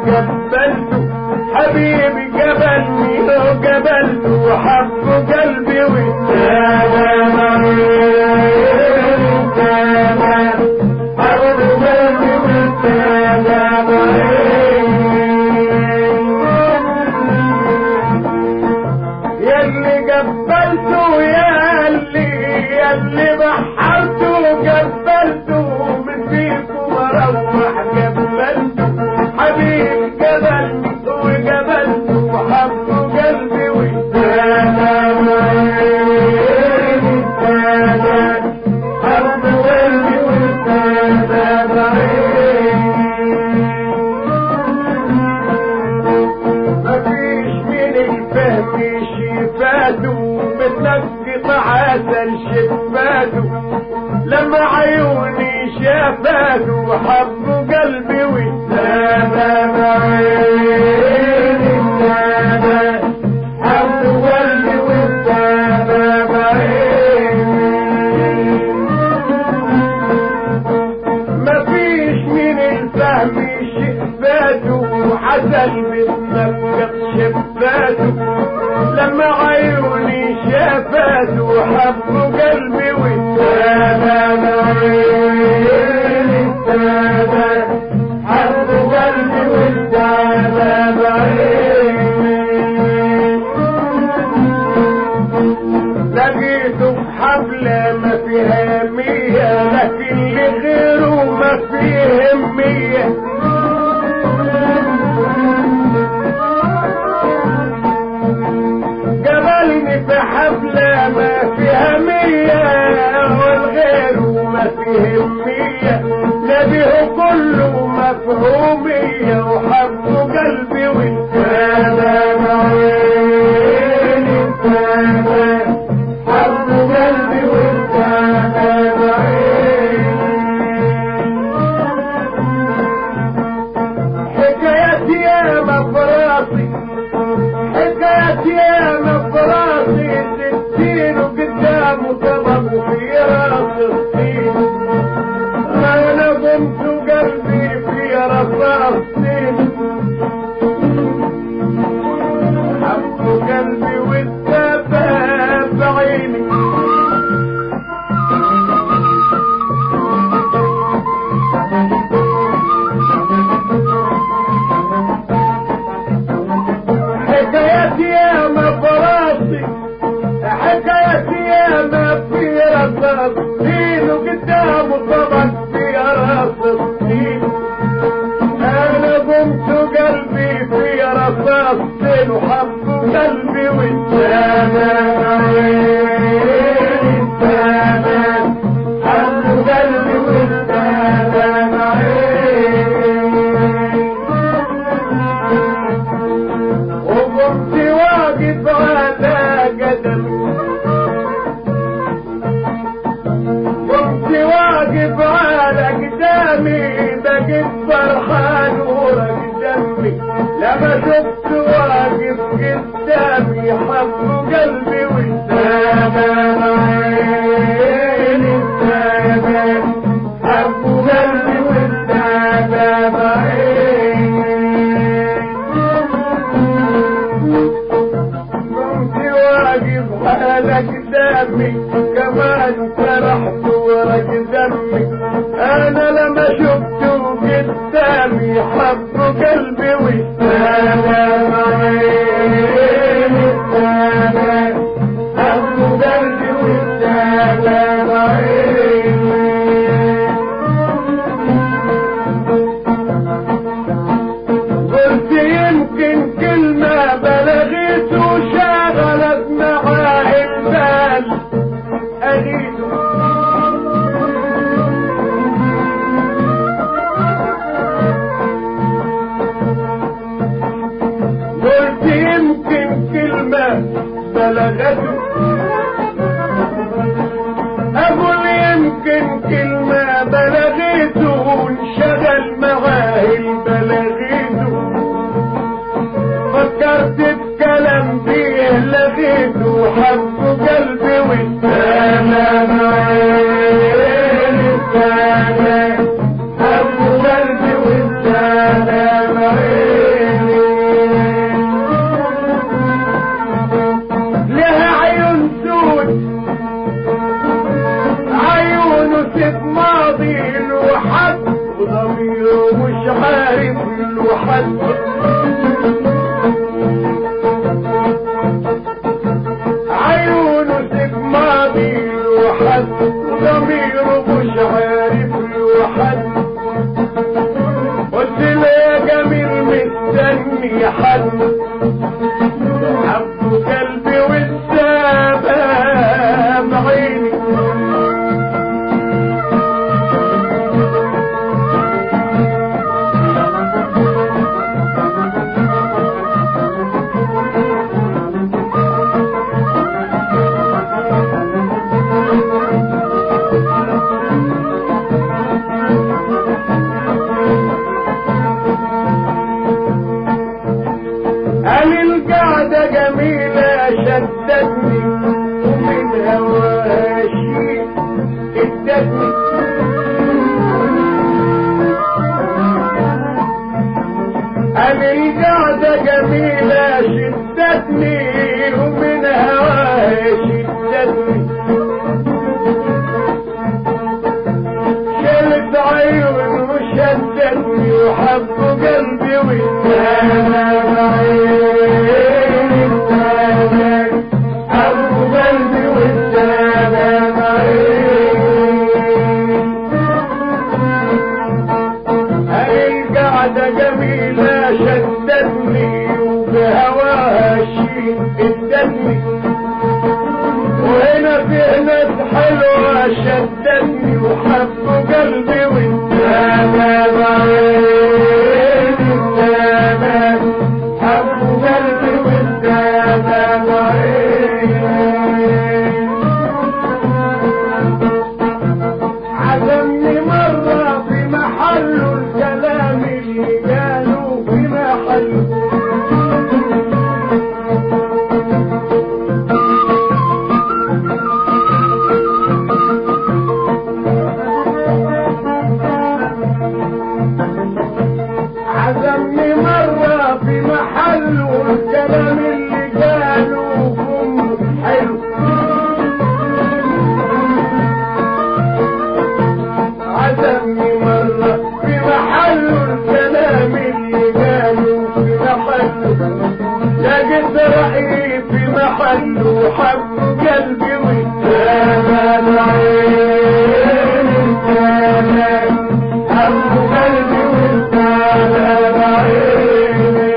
قبلته حبيبي قبلني وقبلته وحب قلبي ياللي قبلته ياللي ياللي بحرته قبلته من فيكم اروح قبلته حبيبي قبلني وقبلته وحب قلبي وسلام حب قلبي مفيش من الفهم شفاته بتنقط عسل شفاته لما عيوني شافاته حب قلبي وسام عيني حب قلبي وسام عيني مفيش من الفهم شفاته عسل بتنقط شفاته لما عيوني شافاته حب قلبي والسلام عيني السلام حب قلبي والسلام عيني لقيته في حفلة ما فيها مية لكن لغيره ما فيه مية قبلني في حفلة ما فيها مية والغيره ما فيه مية نبيه كله مفهومية وحب قلبي والسلام عيني السلام حب قلبي والسلام عيني حكايتي يا مفراسي حكايتي يا مفراسي ستين وقدامه طبق في راس الطين انا قمت قلبي في رصاصين حب قلبي والسباب عيني حكايتي يا مفراسي حكايتي يا ما في رصاص دين وقدامه طبق في راس الطين انا قمت قلبي في رصاص دين وحب قلبي والسلام عيني السلام حب قلبي والسلام عيني وقمت واقف على قدمي قمت واقف على قدامي بقيت فرحان ورق دمي لما شفت واقف قدامي حب قلبي والسلام عيني السلام حب قلبي والسلام عيني كنت واقف على قدامي كمان سرحت ورق دمي انا لما شفته قدامي حب قلبي والسلام عيني السلام حب قلبي والسلام عيني قلت يمكن كلمة بلغت وشغلت معاه البال أغيث قلت يمكن كلمة بلغته أقول يمكن كلمة بلغته وانشغل معاه البلغيته فكرت بكلام بيه لغيته حب قلبي والسلام عيني السلام حب قلبي والسلام عيني حب قلبي والسباب عيني قال القعدة جميلة شدتني ومن هواها شيء ادتني قال القعدة جميلة شدتني ومن هواها شدتني شلت عيون وشدتني وحب قلبي واتهمت عيني اتهمت حب قلبي واتهمت عيني هاي القعدة جميلة شدتني وبهواها شيء ادتني وهنا في ناس حلوة شدتني وحب قلبي والتمام عيني التمام حب قلبي والتمام عيني عزمني مرة في محله الكلام اللي قالوا في محله عزمني مرة في محله الكلام اللي قالوا كم حلو عزمني مرة في محله الكلام اللي قالوا في محله لقيت رأيي في محله حب قلبي والتمام عيني التمام حب قلبي والتمام عيني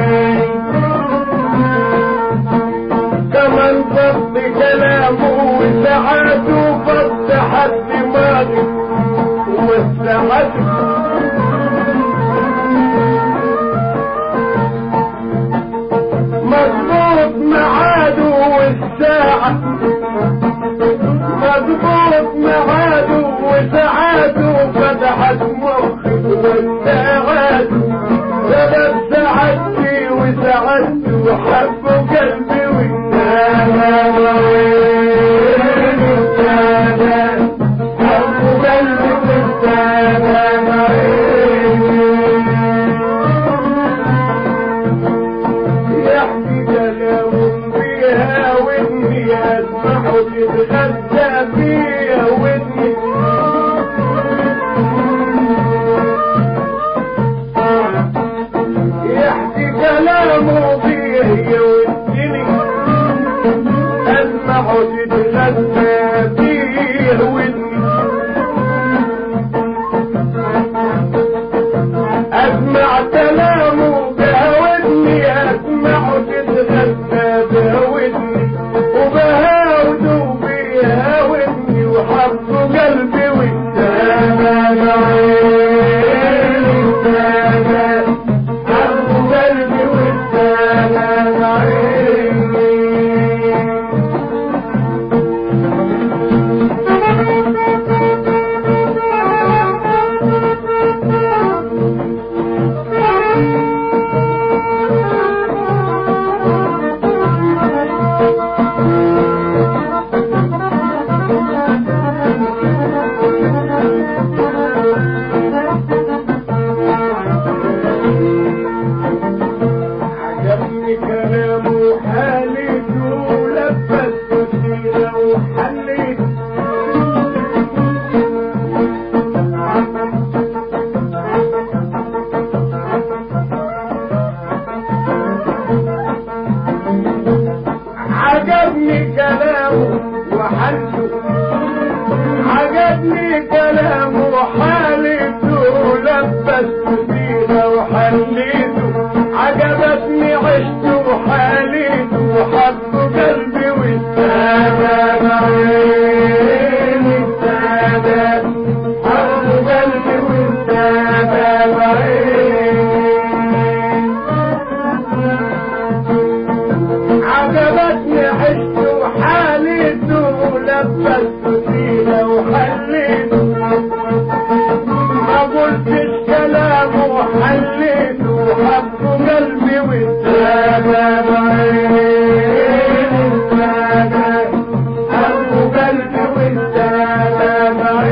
كمان فض كلامه وسعاته فتحت دماغي وسعته مظبوط ميعاده والساعة مظبوط ميعاده وساعاته فتحت مخي والساعات سبب سعادتي وسعادتي وحب قلبي والتمام وين التمام حب قلبي والتمام يحكي كلام فيها ودني اسمعه تتغذى فيها ودني يحكي كلامه فيه ودني اسمعه تتغذى فيه ودني اسمع كلامه بهودني اسمعه تتغذى بهودني وبهاوده بيها وحاليت وحب قلبي والسادة عيني السادة حب قلبي والسادة عيني عجبتني عشت وحاليت ولبست فيها وحليت ما قلتش كلام وحليت وحب قلبي والسادة بعيني السادة حب قلبي والسادة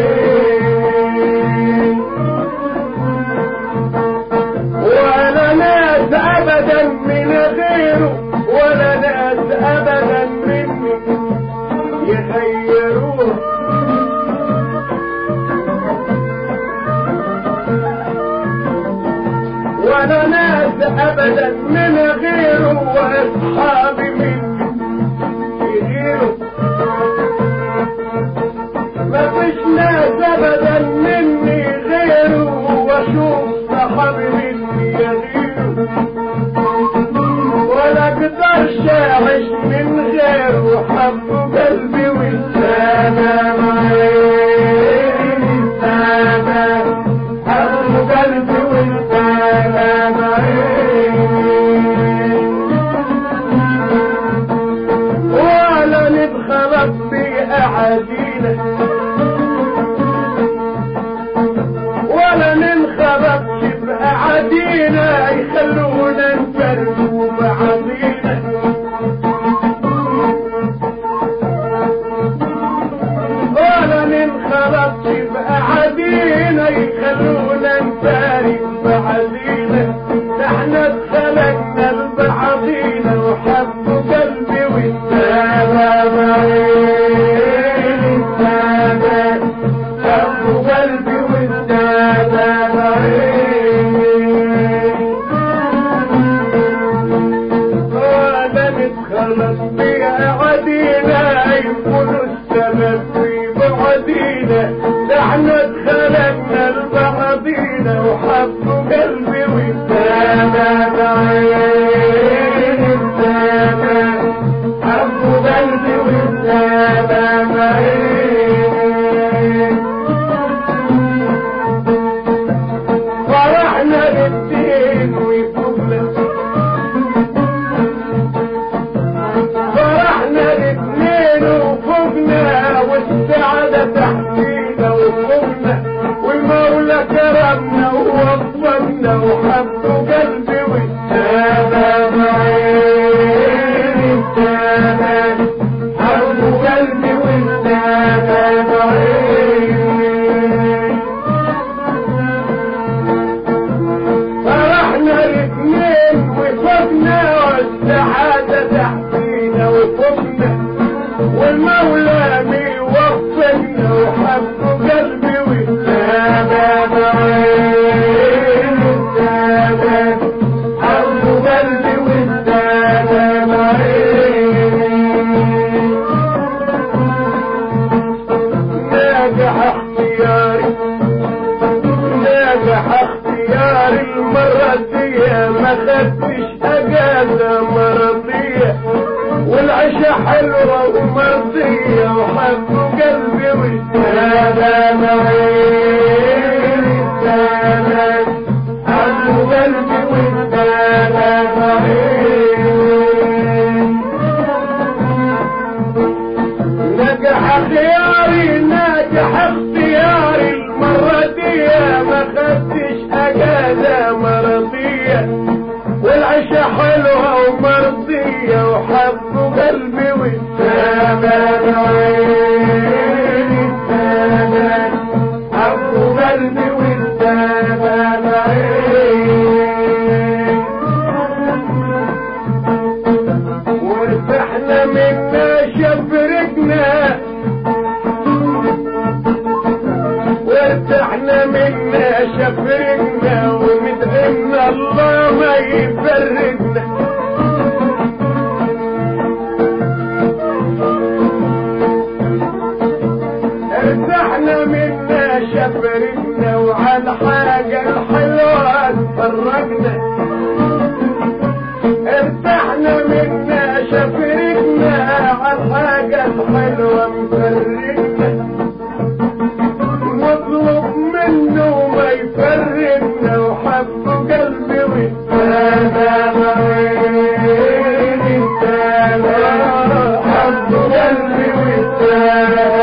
بعيني ولا ناس ابدا من غيره ولا ناس ابدا مني يغيروه ولا ناس ابدا من غيره واصحابي مني يغيروا ما فيش ناس ابدا مني غيره واشوف صحابي مني يغيروا ولا اقدرش اعيش من غيره حب قلبي والسلام عيني السلام حب قلبي والسلام عيني ولا نتخلط بأعادينا ولا ننخرطش بأعادينا يخلونا نفرقوا بعضينا ولا ننخرطش بأعادينا يخلونا نفارق بعضينا احنا اتخلقنا لبعضينا وحب قلبي والسلام عيني السلام حب قلبي والسلام عيني ولا نتخلص بأعادينا يكونوا السبب في بعدينا احنا اتخلقنا لبعضينا وحب قلبي والسلام عيني السلام حب قلبي والسلام عيني فرحنا بالدين ويفوقنا فرحنا الاثنين وفوقنا والسعادة تحتينا وفوقنا والمولى كرمنا ووفقنا وحب قلبي والسلام عيني السلام حب قلبي والسلام عيني فرحنا الاثنين وفقنا والسعادة تحتينا وفقنا والمولى بيوفقنا وحب قلبي والسلام عيني السلام حب قلبي والسلام عيني ناجح اختياري ناجح اختياري المرة دي ما خدتش اجازة مرضية والعيشة حلوة ومرضية وحب قلبي والسلام عيني السلام حب قلبي والسلام عيني نجح خياري نجح اختياري المرة دي ما خدتش اجازة مرضية والعيشة حلوة ومرضية وحب قلبي والسلام عيني السلام حب قلبي والسلام عيني وارتحنا منا شفرقنا وارتحنا منا شفرقنا ومدعنا الله ما يفرقنا ارتحنا منا شفرقنا وعلى حاجة الحلوة اتفرجنا ارتحنا يفرقنا واطلب منه ما يفرقنا وحب قلبي والسلامة وين السلامة حب قلبي والسلامة